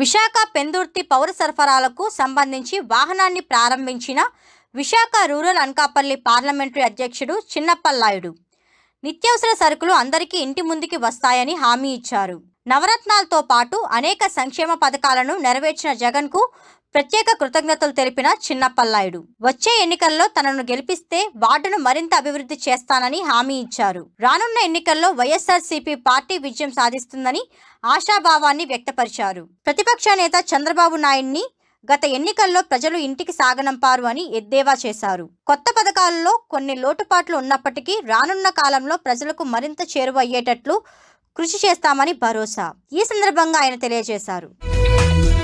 విశాఖ పెందుర్తి పౌర సరఫరాలకు సంబంధించి వాహనాన్ని ప్రారంభించిన విశాఖ రూరల్ అనకాపల్లి పార్లమెంటరీ అధ్యక్షుడు చిన్నప్పల్లాయుడు నిత్యావసర సరుకులు అందరికీ ఇంటి ముందుకి వస్తాయని హామీ ఇచ్చారు నవరత్నాలతో పాటు అనేక సంక్షేమ పథకాలను నెరవేర్చిన జగన్కు ప్రత్యేక కృతజ్ఞతలు తెలిపిన చిన్నప్పల్లాయుడు వచ్చే ఎన్నికల్లో తనను గెలిపిస్తే వార్డును మరింత అభివృద్ధి చేస్తానని హామీ ఇచ్చారు రానున్న ఎన్నికల్లో వైఎస్ఆర్సీపీ పార్టీ విజయం సాధిస్తుందని ఆశాభావాన్ని వ్యక్తపరిచారు ప్రతిపక్ష నేత చంద్రబాబు నాయుడిని గత ఎన్నికల్లో ప్రజలు ఇంటికి సాగనంపారు అని ఎద్దేవా చేశారు కొత్త పథకాలలో కొన్ని లోటుపాట్లు ఉన్నప్పటికీ రానున్న కాలంలో ప్రజలకు మరింత చేరువయ్యేటట్లు కృషి చేస్తామని భరోసా ఈ సందర్భంగా ఆయన తెలియజేశారు